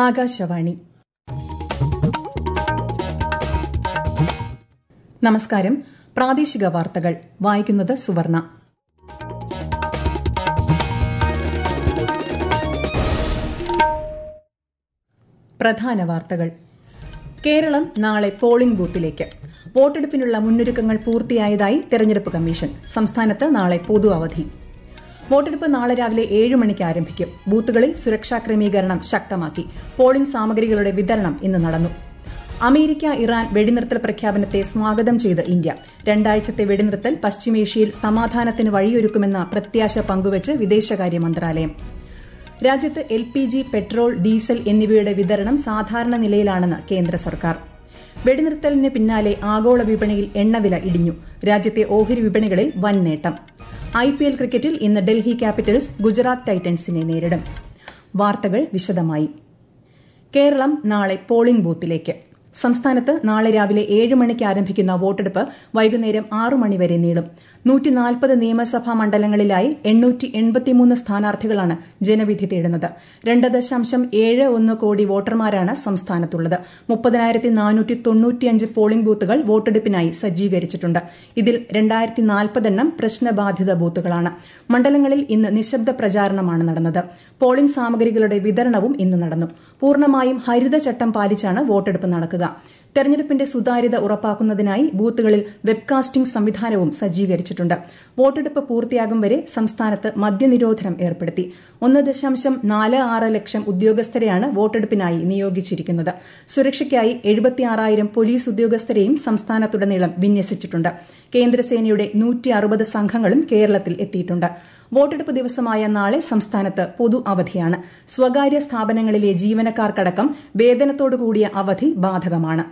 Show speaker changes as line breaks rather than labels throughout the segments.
ആകാശവാണി നമസ്കാരം പ്രാദേശിക വാർത്തകൾ വായിക്കുന്നത് സുവർണ പ്രധാന വാർത്തകൾ കേരളം നാളെ പോളിംഗ് ബൂത്തിലേക്ക് വോട്ടെടുപ്പിനുള്ള മുന്നൊരുക്കങ്ങൾ പൂർത്തിയായതായി തെരഞ്ഞെടുപ്പ് കമ്മീഷൻ സംസ്ഥാനത്ത് നാളെ പൊതു അവധി വോട്ടെടുപ്പ് നാളെ രാവിലെ ഏഴ് മണിക്ക് ആരംഭിക്കും ബൂത്തുകളിൽ സുരക്ഷാ ക്രമീകരണം ശക്തമാക്കി പോളിംഗ് സാമഗ്രികളുടെ വിതരണം ഇന്ന് നടന്നു അമേരിക്ക ഇറാൻ വെടിനിർത്തൽ പ്രഖ്യാപനത്തെ സ്വാഗതം ചെയ്ത് ഇന്ത്യ രണ്ടാഴ്ചത്തെ വെടിനിർത്തൽ പശ്ചിമേഷ്യയിൽ സമാധാനത്തിന് വഴിയൊരുക്കുമെന്ന പ്രത്യാശ പങ്കുവച്ച് വിദേശകാര്യ മന്ത്രാലയം രാജ്യത്ത് L P G petrol diesel എന്നിവയുടെ വിതരണം സാധാരണ നിലയിലാണെന്ന് കേന്ദ്ര സർക്കാർ വെടിനിർത്തലിന് പിന്നാലെ ആഗോള വിപണിയിൽ എണ്ണവില ഇടിഞ്ഞു രാജ്യത്തെ ഓഹരി വിപണികളിൽ വൻ നേട്ടം ഐ പി എൽ ക്രിക്കറ്റിൽ ഇന്ന് ഡൽഹി ക്യാപിറ്റൽസ് ഗുജറാത്ത് ടൈറ്റൻസിനെ നേരിടും വാർത്തകൾ വിശദമായി കേരളം നാളെ പോളിംഗ് ബൂത്തിലേക്ക് സംസ്ഥാനത്ത് നാളെ രാവിലെ ഏഴ് മണിക്ക് ആരംഭിക്കുന്ന വോട്ടെടുപ്പ് വൈകുന്നേരം ആറു മണിവരെ നീളും നൂറ്റിനാൽപ്പത് നിയമസഭാ മണ്ഡലങ്ങളിലായി എണ്ണൂറ്റി എൺപത്തിമൂന്ന് സ്ഥാനാർത്ഥികളാണ് ജനവിധി തേടുന്നത് രണ്ട് ദശാംശം ഏഴ് ഒന്ന് കോടി വോട്ടർമാരാണ് സംസ്ഥാനത്തുള്ളത് മുപ്പതിനായിരത്തി നാനൂറ്റി തൊണ്ണൂറ്റിയഞ്ച് പോളിംഗ് ബൂത്തുകൾ വോട്ടെടുപ്പിനായി സജ്ജീകരിച്ചിട്ടുണ്ട് ഇതിൽ രണ്ടായിരത്തി നാൽപ്പതെണ്ണം പ്രശ്നബാധിത ബൂത്തുകളാണ് മണ്ഡലങ്ങളിൽ ഇന്ന് നിശബ്ദ പ്രചാരണമാണ് നടന്നത് പോളിംഗ് സാമഗ്രികളുടെ വിതരണവും ഇന്ന് നടന്നു പൂർണ്ണമായും ഹരിതചട്ടം പാലിച്ചാണ് വോട്ടെടുപ്പ് നടക്കുക തെരഞ്ഞെടുപ്പിന്റെ സുതാര്യത ഉറപ്പാക്കുന്നതിനായി ബൂത്തുകളിൽ വെബ്കാസ്റ്റിംഗ് സംവിധാനവും സജ്ജീകരിച്ചിട്ടുണ്ട് വോട്ടെടുപ്പ് പൂർത്തിയാകും വരെ സംസ്ഥാനത്ത് മദ്യനിരോധനം ഏർപ്പെടുത്തി ഒന്ന് ദശാംശം നാല് ആറ് ലക്ഷം ഉദ്യോഗസ്ഥരെയാണ് വോട്ടെടുപ്പിനായി നിയോഗിച്ചിരിക്കുന്നത് സുരക്ഷയ്ക്കായി എഴുപത്തിയാറായിരം പോലീസ് ഉദ്യോഗസ്ഥരെയും സംസ്ഥാനത്തുടനീളം വിന്യസിച്ചിട്ടുണ്ട് കേന്ദ്രസേനയുടെ നൂറ്റി അറുപത് സംഘങ്ങളും കേരളത്തിൽ എത്തിയിട്ടുണ്ട് വോട്ടെടുപ്പ് ദിവസമായ നാളെ സംസ്ഥാനത്ത് പൊതു അവധിയാണ് സ്വകാര്യ സ്ഥാപനങ്ങളിലെ ജീവനക്കാർക്കടക്കം വേതനത്തോടു കൂടിയ അവധി ബാധകമാണ്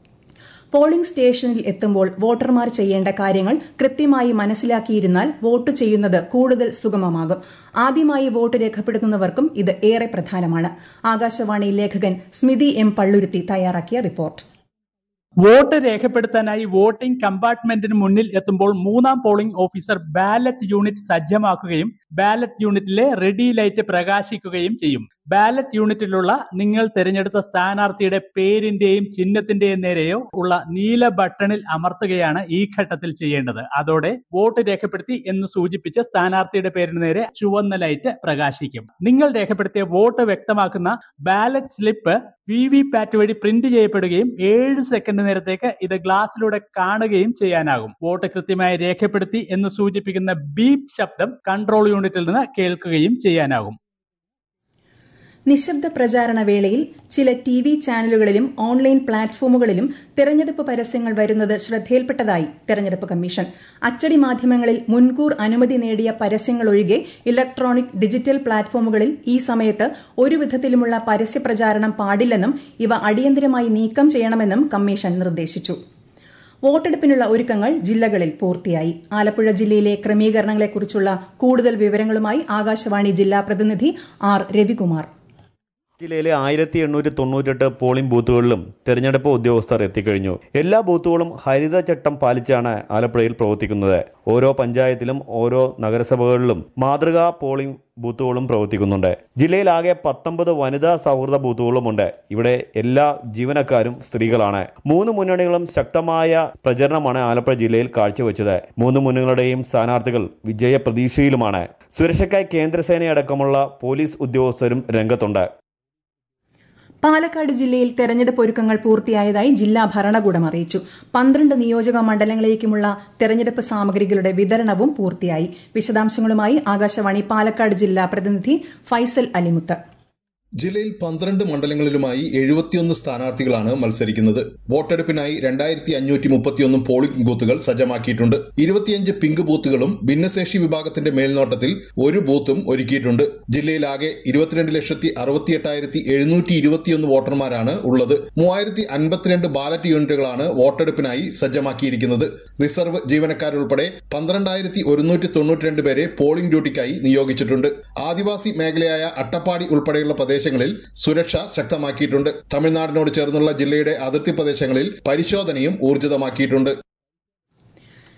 പോളിംഗ് സ്റ്റേഷനിൽ എത്തുമ്പോൾ വോട്ടർമാർ ചെയ്യേണ്ട കാര്യങ്ങൾ കൃത്യമായി മനസ്സിലാക്കിയിരുന്നാൽ വോട്ട് ചെയ്യുന്നത് കൂടുതൽ സുഗമമാകും ആദ്യമായി വോട്ട് രേഖപ്പെടുത്തുന്നവർക്കും ഇത് ഏറെ പ്രധാനമാണ് ആകാശവാണി ലേഖകൻ സ്മിതി എം പള്ളുരുത്തി തയ്യാറാക്കിയ റിപ്പോർട്ട്
വോട്ട് രേഖപ്പെടുത്താനായി വോട്ടിംഗ് കമ്പാർട്ട്മെന്റിന് മുന്നിൽ എത്തുമ്പോൾ മൂന്നാം പോളിംഗ് ഓഫീസർ ബാലറ്റ് യൂണിറ്റ് സജ്ജമാക്കുകയും ബാലറ്റ് യൂണിറ്റിലെ റെഡി ലൈറ്റ് പ്രകാശിക്കുകയും ചെയ്യും ബാലറ്റ് യൂണിറ്റിലുള്ള നിങ്ങൾ തിരഞ്ഞെടുത്ത സ്ഥാനാർത്ഥിയുടെ പേരിന്റെയും ചിഹ്നത്തിന്റെയും നേരെയോ ഉള്ള നീല ബട്ടണിൽ അമർത്തുകയാണ് ഈ ഘട്ടത്തിൽ ചെയ്യേണ്ടത് അതോടെ വോട്ട് രേഖപ്പെടുത്തി എന്ന് സൂചിപ്പിച്ച് സ്ഥാനാർത്ഥിയുടെ പേരിന് നേരെ ചുവന്ന ലൈറ്റ് പ്രകാശിക്കും നിങ്ങൾ രേഖപ്പെടുത്തിയ വോട്ട് വ്യക്തമാക്കുന്ന ballot slip V V PAT വഴി പ്രിന്റ് ചെയ്യപ്പെടുകയും ഏഴ് സെക്കൻഡ് നേരത്തേക്ക് ഇത് ഗ്ലാസ്സിലൂടെ കാണുകയും ചെയ്യാനാകും വോട്ട് കൃത്യമായി രേഖപ്പെടുത്തി എന്ന് സൂചിപ്പിക്കുന്ന ബീപ് ശബ്ദം കൺട്രോൾ യൂണിറ്റിൽ നിന്ന് കേൾക്കുകയും ചെയ്യാനാകും
നിശബ്ദ പ്രചാരണ വേളയിൽ ചില ടി വി ചാനലുകളിലും ഓൺലൈൻ പ്ലാറ്റ്ഫോമുകളിലും തെരഞ്ഞെടുപ്പ് പരസ്യങ്ങൾ വരുന്നത് ശ്രദ്ധയിൽപ്പെട്ടതായി തെരഞ്ഞെടുപ്പ് കമ്മീഷൻ അച്ചടി മാധ്യമങ്ങളിൽ മുൻകൂർ അനുമതി നേടിയ പരസ്യങ്ങൾ ഒഴികെ ഇലക്ട്രോണിക് ഡിജിറ്റൽ പ്ലാറ്റ്ഫോമുകളിൽ ഈ സമയത്ത് ഒരു വിധത്തിലുമുള്ള പരസ്യ പ്രചാരണം പാടില്ലെന്നും ഇവ അടിയന്തരമായി നീക്കം ചെയ്യണമെന്നും കമ്മീഷൻ നിർദ്ദേശിച്ചു വോട്ടെടുപ്പിനുള്ള ഒരുക്കങ്ങൾ ജില്ലകളിൽ പൂർത്തിയായി ആലപ്പുഴ ജില്ലയിലെ ക്രമീകരണങ്ങളെക്കുറിച്ചുള്ള കൂടുതൽ വിവരങ്ങളുമായി ആകാശവാണി ജില്ലാ പ്രതിനിധി ആർ രവികുമാർ
ജില്ലയിലെ ആയിരത്തി എണ്ണൂറ്റി തൊണ്ണൂറ്റെട്ട് പോളിംഗ് ബൂത്തുകളിലും തെരഞ്ഞെടുപ്പ് ഉദ്യോഗസ്ഥർ എത്തിക്കഴിഞ്ഞു എല്ലാ ബൂത്തുകളും ഹരിതചട്ടം പാലിച്ചാണ് ആലപ്പുഴയിൽ പ്രവർത്തിക്കുന്നത് ഓരോ പഞ്ചായത്തിലും ഓരോ നഗരസഭകളിലും മാതൃകാ പോളിംഗ് ബൂത്തുകളും പ്രവർത്തിക്കുന്നുണ്ട് ജില്ലയിലാകെ പത്തൊമ്പത് വനിതാ സൗഹൃദ ബൂത്തുകളുമുണ്ട് ഇവിടെ എല്ലാ ജീവനക്കാരും സ്ത്രീകളാണ് മൂന്ന് മുന്നണികളും ശക്തമായ പ്രചരണമാണ് ആലപ്പുഴ ജില്ലയിൽ കാഴ്ചവെച്ചത് മൂന്ന് മുന്നണികളുടെയും സ്ഥാനാർത്ഥികൾ വിജയ പ്രതീക്ഷയിലുമാണ് സുരക്ഷയ്ക്കായി കേന്ദ്രസേനയടക്കമുള്ള പോലീസ് ഉദ്യോഗസ്ഥരും രംഗത്തുണ്ട്
പാലക്കാട് ജില്ലയിൽ തെരഞ്ഞെടുപ്പ് ഒരുക്കങ്ങൾ പൂർത്തിയായതായി ജില്ലാ ഭരണകൂടം അറിയിച്ചു പന്ത്രണ്ട് നിയോജക മണ്ഡലങ്ങളിലേക്കുമുള്ള തെരഞ്ഞെടുപ്പ് സാമഗ്രികളുടെ വിതരണവും പൂർത്തിയായി വിശദാംശങ്ങളുമായി ആകാശവാണി പാലക്കാട് ജില്ലാ പ്രതിനിധി ഫൈസൽ അലിമുത്ത്
ജില്ലയിൽ പന്ത്രണ്ട് മണ്ഡലങ്ങളിലുമായി എഴുപത്തിയൊന്ന് സ്ഥാനാർത്ഥികളാണ് മത്സരിക്കുന്നത് വോട്ടെടുപ്പിനായി രണ്ടായിരത്തി അഞ്ഞൂറ്റി മുപ്പത്തിയൊന്ന് പോളിംഗ് ബൂത്തുകൾ സജ്ജമാക്കിയിട്ടുണ്ട് ഇരുപത്തിയഞ്ച് പിങ്ക് ബൂത്തുകളും ഭിന്നശേഷി വിഭാഗത്തിന്റെ മേൽനോട്ടത്തിൽ ഒരു ബൂത്തും ഒരുക്കിയിട്ടുണ്ട് ജില്ലയിലാകെ ഇരുപത്തിരണ്ട് ലക്ഷത്തി അറുപത്തിയെട്ടായിരത്തി എഴുന്നൂറ്റി ഇരുപത്തിയൊന്ന് വോട്ടർമാരാണ് ഉള്ളത് മൂവായിരത്തി അൻപത്തിരണ്ട് ബാലറ്റ് യൂണിറ്റുകളാണ് വോട്ടെടുപ്പിനായി സജ്ജമാക്കിയിരിക്കുന്നത് റിസർവ് ജീവനക്കാരുൾപ്പെടെ പന്ത്രണ്ടായിരത്തി ഒരുന്നൂറ്റി തൊണ്ണൂറ്റിരണ്ട് പേരെ പോളിംഗ് ഡ്യൂട്ടിക്കായി നിയോഗിച്ചിട്ടുണ്ട് ആദിവാസി മേഖലയായ അട്ടപ്പാടി ഉൾപ്പെടെയുള്ള പ്രദേശങ്ങളിൽ സുരക്ഷ ശക്തമാക്കിയിട്ടുണ്ട് തമിഴ്നാടിനോട് ചേർന്നുള്ള ജില്ലയുടെ അതിർത്തി പ്രദേശങ്ങളിൽ പരിശോധനയും ഊർജിതമാക്കിയിട്ടുണ്ട്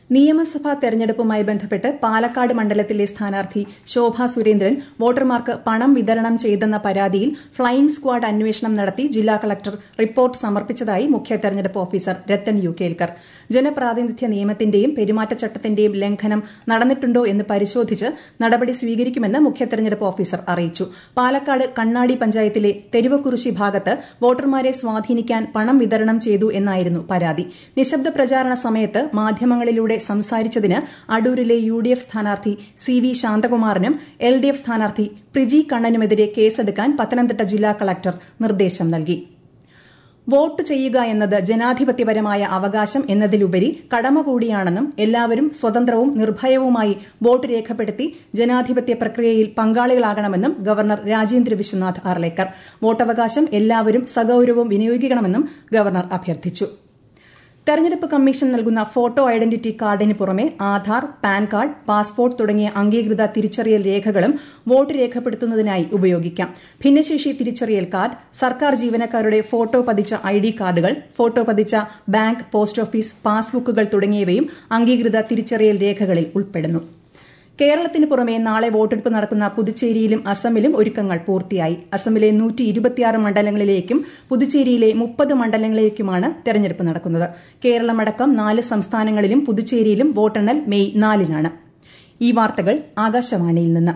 നിയമസഭാ തെരഞ്ഞെടുപ്പുമായി ബന്ധപ്പെട്ട് പാലക്കാട് മണ്ഡലത്തിലെ സ്ഥാനാർത്ഥി ശോഭ സുരേന്ദ്രൻ വോട്ടർമാർക്ക് പണം വിതരണം ചെയ്തെന്ന പരാതിയിൽ ഫ്ളൈയിംഗ് സ്ക്വാഡ് അന്വേഷണം നടത്തി ജില്ലാ കളക്ടർ റിപ്പോർട്ട് സമർപ്പിച്ചതായി മുഖ്യ തെരഞ്ഞെടുപ്പ് ഓഫീസർ രത്തൻ യു കേൽക്കർ ജനപ്രാതിനിധ്യ നിയമത്തിന്റെയും പെരുമാറ്റച്ചട്ടത്തിന്റെയും ലംഘനം നടന്നിട്ടുണ്ടോ എന്ന് പരിശോധിച്ച് നടപടി സ്വീകരിക്കുമെന്ന് മുഖ്യ തെരഞ്ഞെടുപ്പ് ഓഫീസർ അറിയിച്ചു പാലക്കാട് കണ്ണാടി പഞ്ചായത്തിലെ തെരുവക്കുറിശി ഭാഗത്ത് വോട്ടർമാരെ സ്വാധീനിക്കാൻ പണം വിതരണം ചെയ്തു എന്നായിരുന്നു പരാതി നിശബ്ദ പ്രചാരണ സമയത്ത് മാധ്യമങ്ങളിലൂടെ സംസാരിച്ചതിന് അടൂരിലെ യു ഡി എഫ് സ്ഥാനാർത്ഥി സി വി ശാന്തകുമാറിനും എൽ ഡി എഫ് സ്ഥാനാർത്ഥി പ്രിജി കണ്ണനുമെതിരെ കേസെടുക്കാൻ പത്തനംതിട്ട ജില്ലാ കളക്ടർ നിർദ്ദേശം നൽകി വോട്ട് ചെയ്യുക എന്നത് ജനാധിപത്യപരമായ അവകാശം എന്നതിലുപരി കടമ കൂടിയാണെന്നും എല്ലാവരും സ്വതന്ത്രവും നിർഭയവുമായി വോട്ട് രേഖപ്പെടുത്തി ജനാധിപത്യ പ്രക്രിയയിൽ പങ്കാളികളാകണമെന്നും ഗവർണർ രാജേന്ദ്ര വിശ്വനാഥ് ആർലേക്കർ വോട്ടവകാശം എല്ലാവരും സഗൌരവം വിനിയോഗിക്കണമെന്നും ഗവർണർ അഭ്യർത്ഥിച്ചു തെരഞ്ഞെടുപ്പ് കമ്മീഷൻ നൽകുന്ന ഫോട്ടോ ഐഡന്റിറ്റി കാർഡിന് പുറമെ ആധാർ പാൻ കാർഡ് പാസ്പോർട്ട് തുടങ്ങിയ അംഗീകൃത തിരിച്ചറിയൽ രേഖകളും വോട്ട് രേഖപ്പെടുത്തുന്നതിനായി ഉപയോഗിക്കാം ഭിന്നശേഷി തിരിച്ചറിയൽ കാർഡ് സർക്കാർ ജീവനക്കാരുടെ ഫോട്ടോ പതിച്ച ഐ ഡി കാർഡുകൾ ഫോട്ടോ പതിച്ച ബാങ്ക് പോസ്റ്റ് ഓഫീസ് പാസ്ബുക്കുകൾ തുടങ്ങിയവയും അംഗീകൃത തിരിച്ചറിയൽ രേഖകളിൽ ഉൾപ്പെടുന്നു കേരളത്തിന് പുറമെ നാളെ വോട്ടെടുപ്പ് നടക്കുന്ന പുതുച്ചേരിയിലും അസമിലും ഒരുക്കങ്ങൾ പൂർത്തിയായി അസമിലെ നൂറ്റി ഇരുപത്തിയാറ് മണ്ഡലങ്ങളിലേക്കും പുതുച്ചേരിയിലെ മുപ്പത് മണ്ഡലങ്ങളിലേക്കുമാണ് തെരഞ്ഞെടുപ്പ് നടക്കുന്നത് കേരളമടക്കം നാല് സംസ്ഥാനങ്ങളിലും പുതുച്ചേരിയിലും വോട്ടെണ്ണൽ മെയ് നാലിനാണ് ഈ വാർത്തകൾ ആകാശവാണിയിൽ നിന്ന്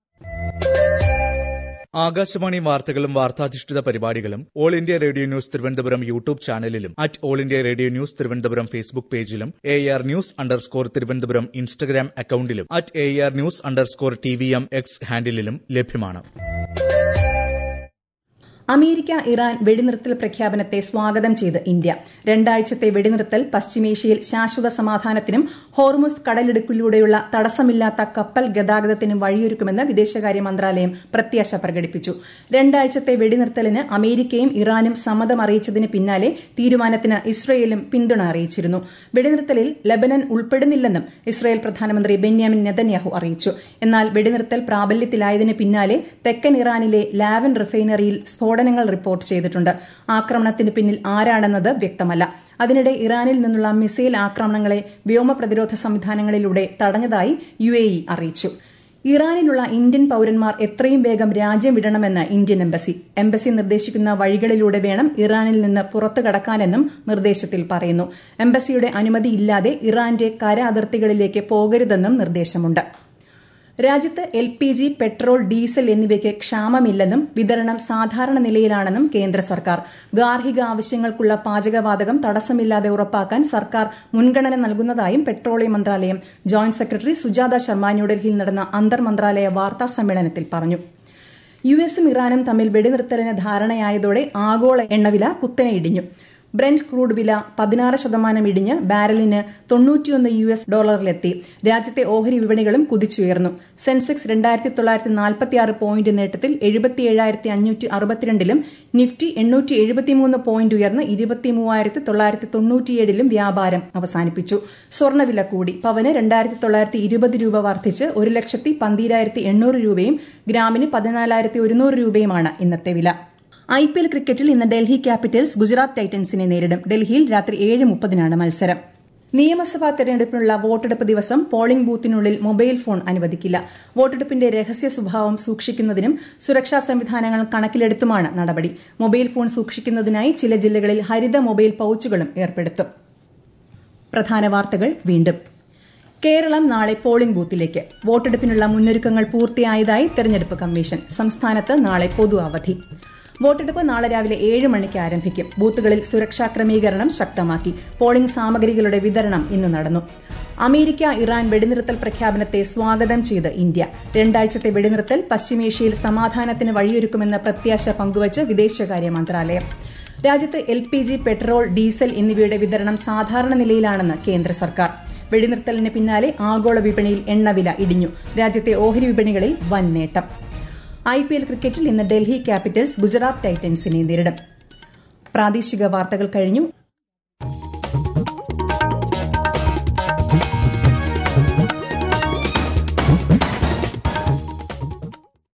ആകാശവാണി വാർത്തകളും വാർത്താധിഷ്ഠിത പരിപാടികളും All India Radio News Thiruvananthapuram YouTube ചാനലിലും at All India Radio News Thiruvananthapuram Facebook പേജിലും A R news underscore Thiruvananthapuram Instagram അക്കൌണ്ടിലും at A R news underscore T V M X ഹാൻഡിലും ലഭ്യമാണ്
അമേരിക്ക ഇറാൻ വെടിനിർത്തൽ പ്രഖ്യാപനത്തെ സ്വാഗതം ചെയ്ത് ഇന്ത്യ രണ്ടാഴ്ചത്തെ വെടിനിർത്തൽ പശ്ചിമേഷ്യയിൽ ശാശ്വത സമാധാനത്തിനും ഹോർമുസ് കടലിടുക്കിലൂടെയുള്ള തടസ്സമില്ലാത്ത കപ്പൽ ഗതാഗതത്തിനും വഴിയൊരുക്കുമെന്ന് വിദേശകാര്യ മന്ത്രാലയം പ്രത്യാശ പ്രകടിപ്പിച്ചു രണ്ടാഴ്ചത്തെ വെടിനിർത്തലിന് അമേരിക്കയും ഇറാനും സമ്മതം അറിയിച്ചതിന് പിന്നാലെ തീരുമാനത്തിന് ഇസ്രയേലും പിന്തുണ അറിയിച്ചിരുന്നു വെടിനിർത്തലിൽ ലബനൻ ഉൾപ്പെടുന്നില്ലെന്നും ഇസ്രയേൽ പ്രധാനമന്ത്രി ബെന്യാമിൻ നെതന്യാഹു അറിയിച്ചു എന്നാൽ വെടിനിർത്തൽ പ്രാബല്യത്തിലായതിന് പിന്നാലെ തെക്കൻ ഇറാനിലെ ലാവൻ റിഫൈനറിയിൽ സ്ഫോടനങ്ങൾ റിപ്പോർട്ട് ചെയ്തിട്ടുണ്ട് ആക്രമണത്തിന് പിന്നിൽ ആരാണെന്നത് വ്യക്തമല്ല അതിനിടെ ഇറാനിൽ നിന്നുള്ള മിസൈൽ ആക്രമണങ്ങളെ വ്യോമ പ്രതിരോധ സംവിധാനങ്ങളിലൂടെ തടഞ്ഞതായി യു അറിയിച്ചു ഇറാനിലുള്ള ഇന്ത്യൻ പൌരന്മാർ എത്രയും വേഗം രാജ്യം വിടണമെന്ന് ഇന്ത്യൻ എംബസി എംബസി നിർദ്ദേശിക്കുന്ന വഴികളിലൂടെ വേണം ഇറാനിൽ നിന്ന് പുറത്തു കടക്കാനെന്നും നിർദ്ദേശത്തിൽ പറയുന്നു എംബസിയുടെ അനുമതിയില്ലാതെ ഇറാന്റെ കര അതിർത്തികളിലേക്ക് പോകരുതെന്നും നിർദ്ദേശമുണ്ട് രാജ്യത്ത് L P G petrol diesel എന്നിവയ്ക്ക് ക്ഷാമമില്ലെന്നും വിതരണം സാധാരണ നിലയിലാണെന്നും കേന്ദ്ര സർക്കാർ ഗാർഹിക ആവശ്യങ്ങൾക്കുള്ള പാചകവാതകം തടസ്സമില്ലാതെ ഉറപ്പാക്കാൻ സർക്കാർ മുൻഗണന നൽകുന്നതായും പെട്രോളിയം മന്ത്രാലയം ജോയിന്റ് സെക്രട്ടറി സുജാത ശർമ്മ ന്യൂഡൽഹിയിൽ നടന്ന അന്തർ മന്ത്രാലയ വാർത്താ സമ്മേളനത്തിൽ പറഞ്ഞു യു എസും ഇറാനും തമ്മിൽ വെടിനിർത്തലിന് ധാരണയായതോടെ ആഗോള എണ്ണവില കുത്തനെ ഇടിഞ്ഞു ബ്രന്റ് ക്രൂഡ് വില പതിനാറ് ശതമാനം ഇടിഞ്ഞ് ബാരലിന് തൊണ്ണൂറ്റിയൊന്ന് യു എസ് ഡോളറിലെത്തി രാജ്യത്തെ ഓഹരി വിപണികളും കുതിച്ചുയർന്നു സെൻസെക്സ് രണ്ടായിരത്തി തൊള്ളായിരത്തി നാൽപ്പത്തിയാറ് പോയിന്റ് നേട്ടത്തിൽ എഴുപത്തിയേഴായിരത്തി അഞ്ഞൂറ്റി അറുപത്തിരണ്ടിലും നിഫ്റ്റി എണ്ണൂറ്റി എഴുപത്തിമൂന്ന് പോയിന്റ് ഉയർന്ന് ഇരുപത്തിമൂവായിരത്തി തൊള്ളായിരത്തി തൊണ്ണൂറ്റിയേഴിലും വ്യാപാരം അവസാനിപ്പിച്ചു സ്വർണ്ണവില കൂടി പവന് രണ്ടായിരത്തി തൊള്ളായിരത്തി ഇരുപത് രൂപ വർദ്ധിച്ച് ഒരു ലക്ഷത്തി പന്തീരായിരത്തി എണ്ണൂറ് രൂപയും ഗ്രാമിന് പതിനാലായിരത്തി ഒരുന്നൂറ് രൂപയുമാണ് ഇന്നത്തെ വില ഐ പി എൽ ക്രിക്കറ്റിൽ ഇന്ന് ഡൽഹി ക്യാപിറ്റൽസ് ഗുജറാത്ത് ടൈറ്റൻസിനെ നേരിടും ഡൽഹിയിൽ രാത്രി ഏഴ് മുപ്പതിനാണ് മത്സരം നിയമസഭാ തെരഞ്ഞെടുപ്പിനുള്ള വോട്ടെടുപ്പ് ദിവസം പോളിംഗ് ബൂത്തിനുള്ളിൽ മൊബൈൽ ഫോൺ അനുവദിക്കില്ല വോട്ടെടുപ്പിന്റെ രഹസ്യ സ്വഭാവം സൂക്ഷിക്കുന്നതിനും സുരക്ഷാ സംവിധാനങ്ങൾ കണക്കിലെടുത്തുമാണ് നടപടി മൊബൈൽ ഫോൺ സൂക്ഷിക്കുന്നതിനായി ചില ജില്ലകളിൽ ഹരിത മൊബൈൽ പൌച്ചുകളും ഏർപ്പെടുത്തും പ്രധാന വാർത്തകൾ വീണ്ടും കേരളം നാളെ പോളിംഗ് ബൂത്തിലേക്ക് വോട്ടെടുപ്പിനുള്ള മുന്നൊരുക്കങ്ങൾ പൂർത്തിയായതായി തെരഞ്ഞെടുപ്പ് കമ്മീഷൻ സംസ്ഥാനത്ത് നാളെ പൊതു അവധി വോട്ടെടുപ്പ് നാളെ രാവിലെ ഏഴ് മണിക്ക് ആരംഭിക്കും ബൂത്തുകളിൽ സുരക്ഷാ ക്രമീകരണം ശക്തമാക്കി പോളിംഗ് സാമഗ്രികളുടെ വിതരണം ഇന്ന് നടന്നു അമേരിക്ക ഇറാൻ വെടിനിർത്തൽ പ്രഖ്യാപനത്തെ സ്വാഗതം ചെയ്ത് ഇന്ത്യ രണ്ടാഴ്ചത്തെ വെടിനിർത്തൽ പശ്ചിമേഷ്യയിൽ സമാധാനത്തിന് വഴിയൊരുക്കുമെന്ന പ്രത്യാശ പങ്കുവച്ച് വിദേശകാര്യ മന്ത്രാലയം രാജ്യത്ത് L P G petrol diesel എന്നിവയുടെ വിതരണം സാധാരണ നിലയിലാണെന്ന് കേന്ദ്ര സർക്കാർ വെടിനിർത്തലിന് പിന്നാലെ ആഗോള വിപണിയിൽ എണ്ണവില ഇടിഞ്ഞു രാജ്യത്തെ ഓഹരി വിപണികളിൽ വൻ നേട്ടം ഐ പി എൽ ക്രിക്കറ്റിൽ ഇന്ന് ഡൽഹി ക്യാപിറ്റൽസ് ഗുജറാത്ത് ടൈറ്റൻസിനെ നേരിടും പ്രാദേശിക വാർത്തകൾ കഴിഞ്ഞു